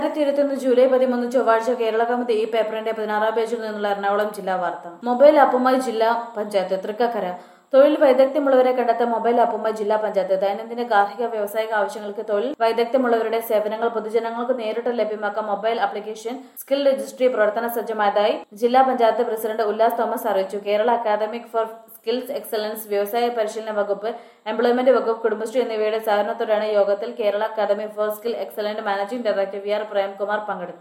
രണ്ടായിരത്തി ഇരുപത്തിയൊന്ന് ജൂലൈ പതിമൂന്ന് ചൊവ്വാഴ്ച കേരള കമ്മിറ്റി ഈ പേപ്പറിന്റെ പതിനാറാം പേജിൽ നിന്നുള്ള എറണാകുളം ജില്ലാ വാർത്ത മൊബൈൽ ആപ്പുമായി ജില്ലാ പഞ്ചായത്ത് തൃക്കക്കര തൊഴിൽ വൈദഗ്ധ്യമുള്ളവരെ കണ്ടെത്ത മൊബൈൽ ആപ്പുമായി ജില്ലാ പഞ്ചായത്ത് ദൈനംദിന ഗാർഹിക വ്യാവസായിക ആവശ്യങ്ങൾക്ക് തൊഴിൽ വൈദഗ്ധ്യമുള്ളവരുടെ സേവനങ്ങൾ പൊതുജനങ്ങൾക്ക് നേരിട്ട് ലഭ്യമാക്കാൻ മൊബൈൽ ആപ്ലിക്കേഷൻ സ്കിൽ രജിസ്ട്രി പ്രവർത്തന സജ്ജമായതായി ജില്ലാ പഞ്ചായത്ത് പ്രസിഡന്റ് ഉല്ലാസ് തോമസ് അറിയിച്ചു Kerala academic for skills excellence വ്യവസായ പരിശീലന വകുപ്പ് എംപ്ലോയ്മെന്റ് വകുപ്പ് കുടുംബശ്രീ എന്നിവയുടെ സഹകരണത്തോടെയാണ് യോഗത്തിൽ Kerala academy for skill excellent managing director V R Premkumar പങ്കെടുത്തു